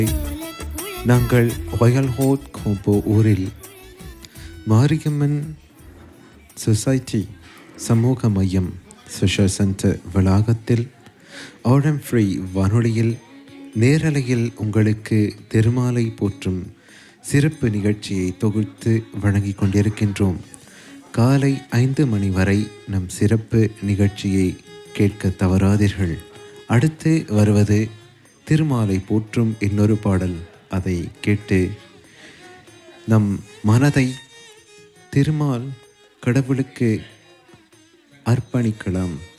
நாங்கள் ஒயல்ஹோட் கோப்போ ஊரில் மாரியம்மன் சொசைட்டி சமூக மையம் சோஷியல் சென்டர் வளாகத்தில் ஆடம் ஃப்ரீ வானொலியில் நேரலையில் உங்களுக்கு திருமாலை போற்றும் சிறப்பு நிகழ்ச்சியை தொகுத்து வழங்கிக் கொண்டிருக்கின்றோம் காலை ஐந்து மணி வரை நம் சிறப்பு நிகழ்ச்சியை கேட்க தவறாதீர்கள் அடுத்து வருவது திருமாலை போற்றும் இன்னொரு பாடல் அதை கேட்டு நம் மனதை திருமால் கடவுளுக்கு அர்ப்பணிக்கலாம்